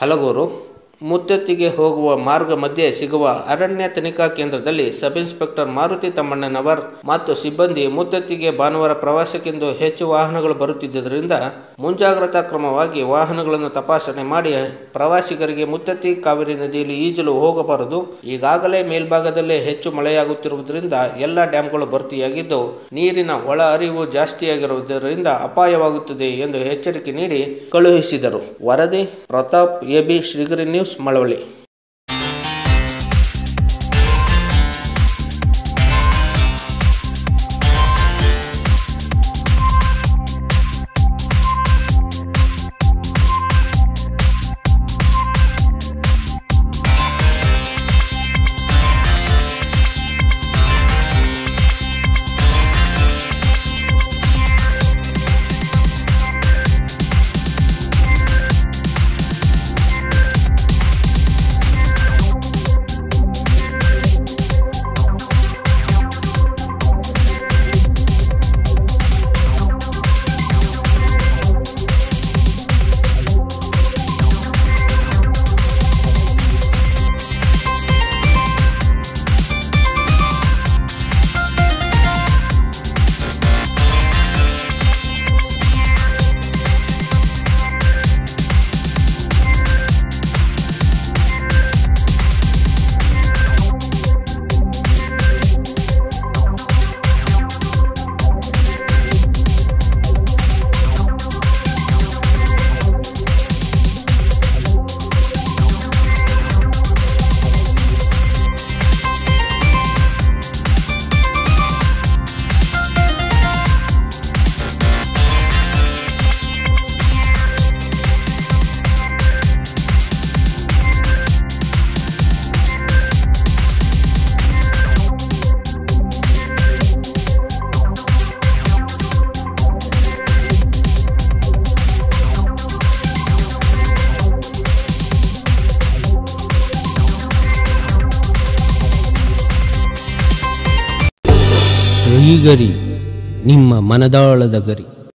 ಹಲಗೂರು ಮುತ್ತತ್ತಿಗೆ ಹೋಗುವ ಮಾರ್ಗ ಮಧ್ಯೆ ಸಿಗುವ ಅರಣ್ಯ ತನಿಖಾ ಕೇಂದ್ರದಲ್ಲಿ ಸಬ್ ಇನ್ಸ್ಪೆಕ್ಟರ್ ಮಾರುತಿ ತಮ್ಮಣ್ಣನವರ್ ಮತ್ತು ಸಿಬ್ಬಂದಿ ಮುತ್ತತ್ತಿಗೆ ಭಾನುವಾರ ಪ್ರವಾಸಕ್ಕೆಂದು ಹೆಚ್ಚು ವಾಹನಗಳು ಬರುತ್ತಿದ್ದರಿಂದ ಮುಂಜಾಗ್ರತಾ ಕ್ರಮವಾಗಿ ವಾಹನಗಳನ್ನು ತಪಾಸಣೆ ಮಾಡಿ ಪ್ರವಾಸಿಗರಿಗೆ ಮುತ್ತತ್ತಿ ಕಾವೇರಿ ನದಿಯಲ್ಲಿ ಈಜಲು ಹೋಗಬಾರದು ಈಗಾಗಲೇ ಮೇಲ್ಭಾಗದಲ್ಲೇ ಹೆಚ್ಚು ಮಳೆಯಾಗುತ್ತಿರುವುದರಿಂದ ಎಲ್ಲ ಡ್ಯಾಂಗಳು ಭರ್ತಿಯಾಗಿದ್ದು ನೀರಿನ ಒಳ ಹರಿವು ಜಾಸ್ತಿಯಾಗಿರುವುದರಿಂದ ಅಪಾಯವಾಗುತ್ತದೆ ಎಂದು ಎಚ್ಚರಿಕೆ ನೀಡಿ ಕಳುಹಿಸಿದರು ವರದಿ ಪ್ರತಾಪ್ ಎಬಿ ಶ್ರೀಗರಿ ನ್ಯೂಸ್ ಮಳವಳ್ಳಿ ಶ್ರೀಗರಿ ನಿಮ್ಮ ಮನದಾಳದ ಗರಿ